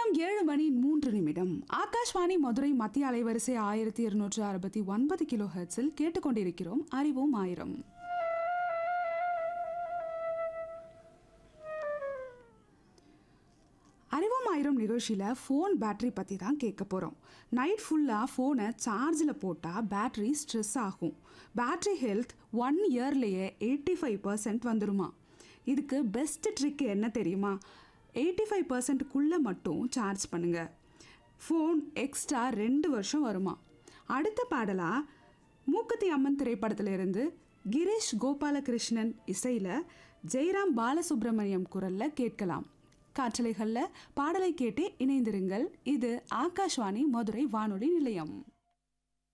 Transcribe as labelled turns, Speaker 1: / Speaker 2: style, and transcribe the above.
Speaker 1: நேரம் ஏழு மணி மூன்று நிமிடம் ஆகாஷ்வாணி மதுரை மத்திய அலைவரிசை ஆயிரத்தி இருநூற்று அறுபத்தி ஒன்பது கிலோ ஹெர்ட்ஸில் கேட்டுக்கொண்டிருக்கிறோம் அறிவோம் ஆயிரம் அறிவோம் ஆயிரம் நிகழ்ச்சியில் ஃபோன் பேட்டரி பற்றி தான் கேட்க போகிறோம் நைட் ஃபுல்லாக ஃபோனை சார்ஜில் போட்டால் பேட்டரி ஸ்ட்ரெஸ் ஆகும் பேட்டரி ஹெல்த் ஒன் இயர்லேயே எயிட்டி ஃபைவ் பர்சன்ட் வந்துருமா இதுக்கு பெஸ்ட் ட்ரிக் என்ன தெரியுமா எயிட்டி ஃபைவ் பர்சன்ட்டுக்குள்ளே மட்டும் சார்ஜ் பண்ணுங்கள் ஃபோன் எக்ஸ்ட்ரா ரெண்டு வருஷம் வருமா அடுத்த பாடலாக மூக்குத்தி அம்மன் திரைப்படத்திலிருந்து கிரீஷ் கோபாலகிருஷ்ணன் இசையில் ஜெயராம் பாலசுப்ரமணியம் குரலில் கேட்கலாம் காற்றலைகளில் பாடலை கேட்டே இணைந்திருங்கள் இது ஆகாஷ்வாணி மதுரை வானொலி நிலையம்